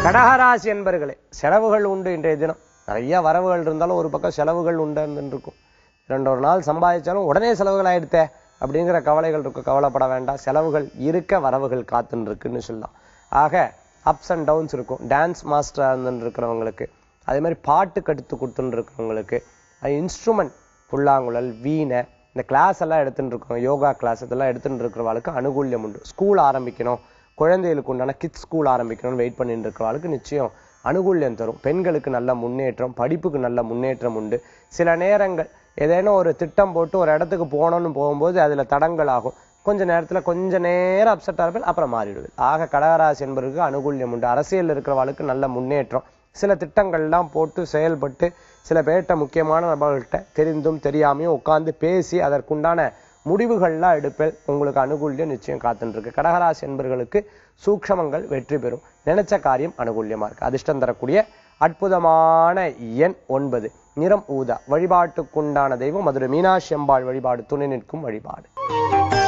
கடகராசி என்பர்களே செலவுகள் உண்டு இன்றைய தினம் நிறைய வரவுகள் இருந்தாலும் ஒரு பக்கம் செலவுகள் உண்டு இருக்கும் ரெண்டு ஒரு நாள் சம்பாதிச்சாலும் உடனே செலவுகள் ஆயிடுத்தே அப்படிங்கிற கவலைகள் இருக்கும் கவலைப்பட வேண்டாம் செலவுகள் இருக்க வரவுகள் காத்துன்னு இருக்குன்னு சொல்லலாம் ஆக அப்ஸ் அண்ட் டவுன்ஸ் இருக்கும் டான்ஸ் மாஸ்டரா இருந்துன்னு இருக்கிறவங்களுக்கு அதே மாதிரி பாட்டு கடுத்து கொடுத்துன்னு இருக்கிறவங்களுக்கு இன்ஸ்ட்ருமெண்ட் புல்லாங்குழல் வீணை இந்த கிளாஸ் எல்லாம் எடுத்துட்டு இருக்கோம் யோகா கிளாஸ் இதெல்லாம் எடுத்துட்டு இருக்கிறவங்களுக்கு அனுகூல்யம் உண்டு ஸ்கூல் ஆரம்பிக்கணும் குழந்தைகளுக்கு உண்டான கிட்ஸ் ஸ்கூல் ஆரம்பிக்கணும்னு வெயிட் பண்ணிட்டு இருக்கிறவங்களுக்கு நிச்சயம் அனுகூல்யம் தரும் பெண்களுக்கு நல்ல முன்னேற்றம் படிப்புக்கு நல்ல முன்னேற்றம் உண்டு சில நேரங்கள் ஏதேனும் ஒரு திட்டம் போட்டு ஒரு இடத்துக்கு போகணும்னு போகும்போது அதுல தடங்கள் ஆகும் கொஞ்ச நேரத்துல கொஞ்ச நேரம் அப்செட் ஆகிறப்ப அப்புறம் மாறிடுது ஆக கடகராசி என்பதற்கு அனுகூல்யம் உண்டு அரசியல் இருக்கிறவளுக்கு நல்ல முன்னேற்றம் சில திட்டங்கள்லாம் போட்டு செயல்பட்டு சில பேர்கிட்ட முக்கியமான நபர்கள்ட்ட தெரிந்தும் தெரியாமையும் உட்கார்ந்து பேசி அதற்குண்டான முடிவுகள்லாம் எடுப்பேன் உங்களுக்கு அனுகூல்யம் நிச்சயம் காத்துட்டு இருக்கு கடகராசி என்பர்களுக்கு சூக்ஷமங்கள் வெற்றி பெறும் நினைச்ச காரியம் அனுகூல்யமா இருக்கு அதிர்ஷ்டம் தரக்கூடிய அற்புதமான எண் ஒன்பது நிறம் ஊதா வழிபாட்டுக்குண்டான தெய்வம் மதுரை மீனாட்சி அம்பாள் வழிபாடு துணை நிற்கும் வழிபாடு